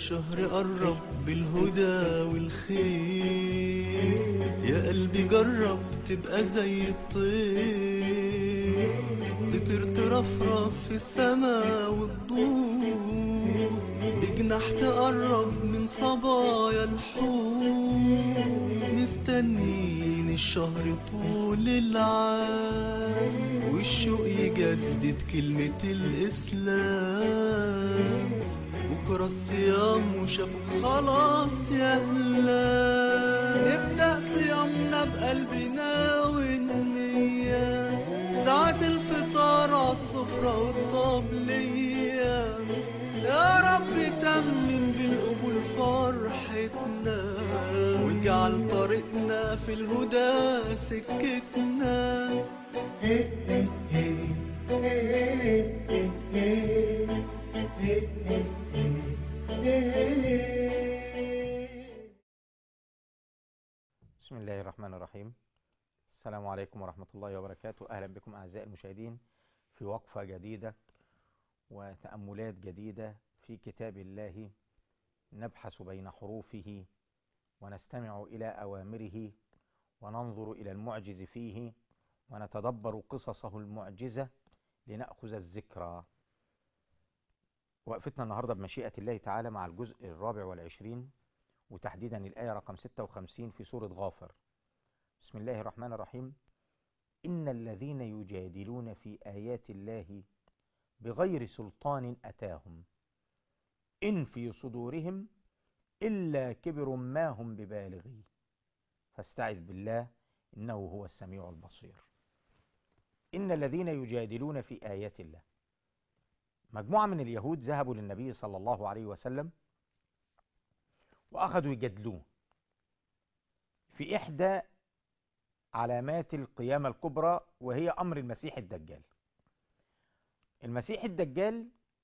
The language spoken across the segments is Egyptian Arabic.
الشهر قرب بالهدى والخير يا قلبي جرب تبقى زي الطير تطير ترفرف في السما وتدور بجناح تقرب من صبايا الحور مستنين الشهر طول العام والشوق يجدد كلمة الإسلام بكرة الصيام وشافوا خلاص يا هلا نبدأ صيامنا بقلبنا والنية ساعة الفطار عالسفرة والطبلية يا رب تمم بالقبول فرحتنا واجعل طريقنا في الهدى سكتنا بسم الله الرحمن الرحيم السلام عليكم ورحمة الله وبركاته أهلا بكم أعزائي المشاهدين في وقفة جديدة وتأملات جديدة في كتاب الله نبحث بين حروفه ونستمع إلى أوامره وننظر إلى المعجز فيه ونتدبر قصصه المعجزة لنأخذ الذكرى وقفتنا النهاردة بمشيئة الله تعالى مع الجزء الرابع والعشرين وتحديدا الآية رقم 56 في سورة غافر بسم الله الرحمن الرحيم إن الذين يجادلون في آيات الله بغير سلطان أتاهم إن في صدورهم إلا كبر ما هم ببالغيه فاستعذ بالله إنه هو السميع البصير إن الذين يجادلون في آيات الله مجموعة من اليهود ذهبوا للنبي صلى الله عليه وسلم وأخذوا يجادلوه في إحدى علامات القيامة الكبرى وهي أمر المسيح الدجال المسيح الدجال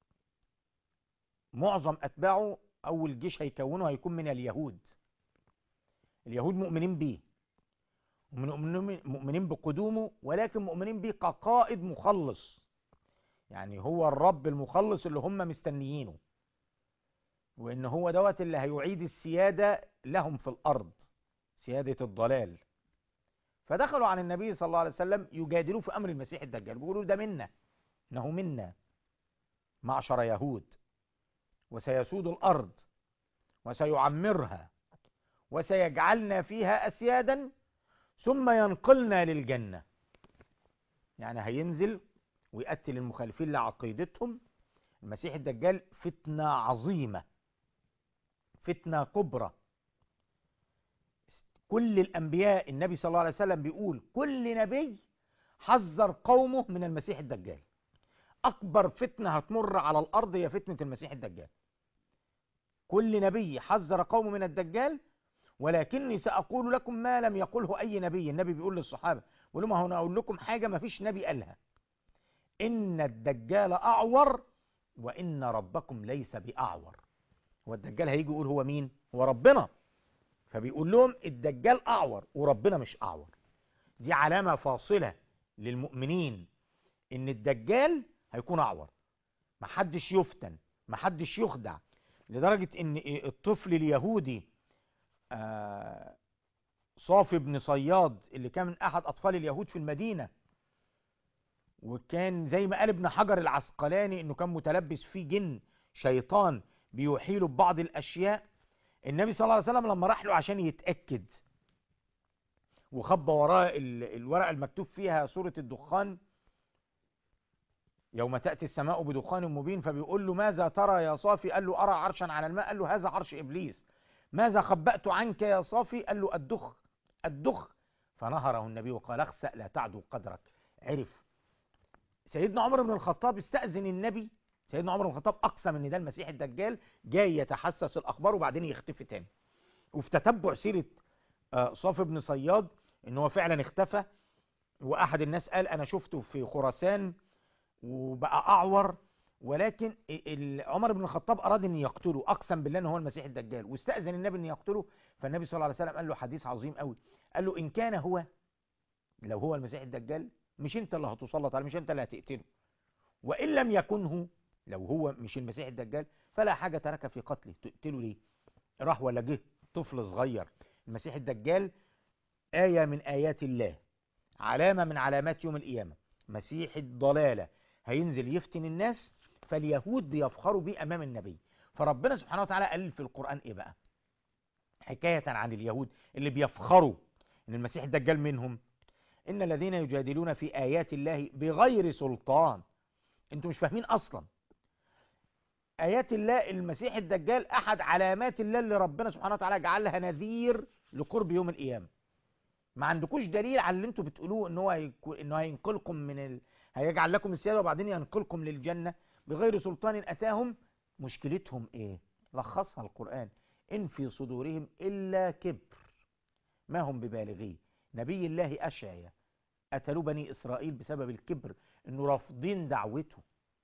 معظم أتباعه أول جيش هيكونه هيكون من اليهود اليهود مؤمنين بيه مؤمنين بقدومه ولكن مؤمنين بيه كقائد مخلص يعني هو الرب المخلص اللي هم مستنيينه وان هو دوت اللي هيعيد السيادة لهم في الارض سيادة الضلال فدخلوا عن النبي صلى الله عليه وسلم يجادلوه في امر المسيح الدجال بيقولوا ده منا انه منا معشر يهود وسيسود الارض وسيعمرها وسيجعلنا فيها اسيادا ثم ينقلنا للجنة يعني هينزل ويقتل المخالفين لعقيدتهم المسيح الدجال فتنة عظيمة فتنة كبرى كل الأنبياء النبي صلى الله عليه وسلم بيقول كل نبي حذر قومه من المسيح الدجال أكبر فتنة هتمر على الأرض هي فتنة المسيح الدجال كل نبي حذر قومه من الدجال ولكني سأقول لكم ما لم يقله أي نبي النبي بيقول للصحابة بيقول لهم هنا أقول لكم حاجة ما فيش نبي قالها إن الدجال أعور وإن ربكم ليس بأعور هو الدجال هيجي يقول هو مين هو ربنا فبيقول لهم الدجال أعور وربنا مش أعور دي علامة فاصلة للمؤمنين إن الدجال هيكون أعور محدش يفتن محدش يخدع لدرجة إن الطفل اليهودي آه صافي بن صياد اللي كان من أحد أطفال اليهود في المدينة وكان زي ما قال ابن حجر العسقلاني انه كان متلبس فيه جن شيطان بيوحي له ببعض الاشياء النبي صلى الله عليه وسلم لما راح له عشان يتاكد وخبى وراه الورقه المكتوب فيها سوره الدخان يوم تاتي السماء بدخان مبين فبيقول له ماذا ترى يا صافي قال له ارى عرشا على الماء قال له هذا عرش ابليس ماذا خبأت عنك يا صافي قال له الدخ الدخ فنهره النبي وقال اخسأ لا تعدو قدرك عرف سيدنا عمر بن الخطاب استأذن النبي سيدنا عمر بن الخطاب أقسم ان ده المسيح الدجال جاي يتحسس الأخبار وبعدين يختفي تاني وفي تتبع سيرة صافي بن صياد ان هو فعلا اختفى وأحد الناس قال أنا شفته في خراسان وبقى أعور ولكن عمر بن الخطاب أراد أن يقتله أقسم بالله أنه هو المسيح الدجال واستأذن النبي أن يقتله فالنبي صلى الله عليه وسلم قال له حديث عظيم قوي قال له إن كان هو لو هو المسيح الدجال مش انت اللي هتسلط عليه مش انت اللي هتقتله وان لم يكنه لو هو مش المسيح الدجال فلا حاجة لك في قتله تقتله ليه راح ولا جه طفل صغير المسيح الدجال آية من آيات الله علامة من علامات يوم القيامة مسيح الضلالة هينزل يفتن الناس فاليهود بيفخروا بيه أمام النبي فربنا سبحانه وتعالى قال في القرآن إيه بقى حكاية عن اليهود اللي بيفخروا إن المسيح الدجال منهم إن الذين يجادلون في آيات الله بغير سلطان أنتوا مش فاهمين أصلا آيات الله المسيح الدجال أحد علامات الله اللي ربنا سبحانه وتعالى جعلها نذير لقرب يوم القيامة ما عندكوش دليل على اللي انتوا بتقولوه ان هو هيكو... انه هينقلكم من ال... هيجعل لكم السياده وبعدين ينقلكم للجنه بغير سلطان اتاهم مشكلتهم ايه لخصها القران ان في صدورهم الا كبر ما هم ببالغيه نبي الله اشعيا قتلوا بني اسرائيل بسبب الكبر انه رافضين دعوته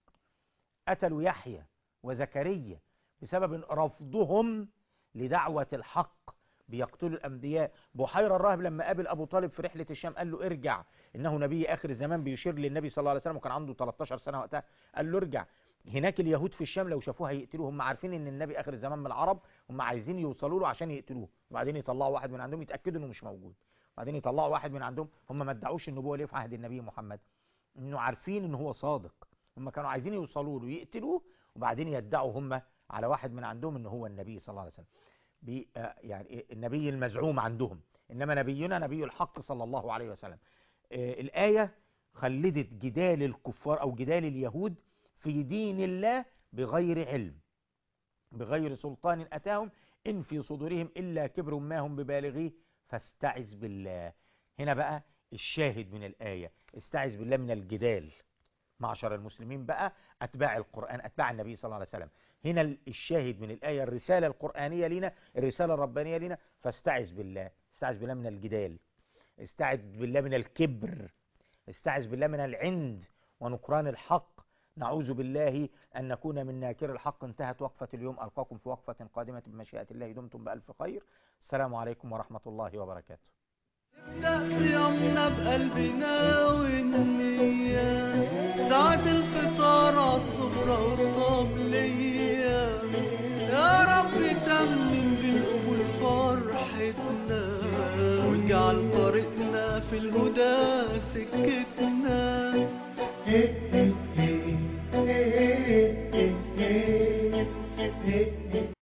قتلوا يحيى وزكريا بسبب رفضهم لدعوه الحق بيقتلوا الانبياء بحيرة الراهب لما قابل ابو طالب في رحله الشام قال له ارجع انه نبي اخر الزمان بيشير للنبي صلى الله عليه وسلم وكان عنده 13 سنه وقتها قال له ارجع هناك اليهود في الشام لو شافوه هيقتلوه هم عارفين ان النبي اخر الزمان من العرب هم عايزين يوصلوا له عشان يقتلوه وبعدين يطلعوا واحد من عندهم يتاكدوا انه مش موجود وبعدين يطلعوا واحد من عندهم هم ما ادعوش النبوه ليه في عهد النبي محمد انه عارفين ان هو صادق هم كانوا عايزين يوصلوا له يقتلوه وبعدين يدعوا هم على واحد من عندهم ان هو النبي صلى الله عليه وسلم بي يعني النبي المزعوم عندهم انما نبينا نبي الحق صلى الله عليه وسلم الايه خلدت جدال الكفار او جدال اليهود في دين الله بغير علم بغير سلطان اتاهم ان في صدورهم الا كبر ما هم ببالغيه فاستعذ بالله هنا بقى الشاهد من الايه استعذ بالله من الجدال معشر المسلمين بقى اتباع القران اتباع النبي صلى الله عليه وسلم هنا الشاهد من الآية الرسالة القرآنية لنا الرسالة الربانية لنا فاستعذ بالله استعذ بالله من الجدال استعذ بالله من الكبر استعذ بالله من العند ونكران الحق نعوذ بالله أن نكون من ناكر الحق انتهت وقفة اليوم ألقاكم في وقفة قادمة بمشيئة الله دمتم بألف خير السلام عليكم ورحمة الله وبركاته نبدأ صيامنا بقلبنا والنية ساعة الفطار عالصبرة والطبلية يا رب تمم بالقبول فرحتنا واجعل طريقنا في الهدى سكتنا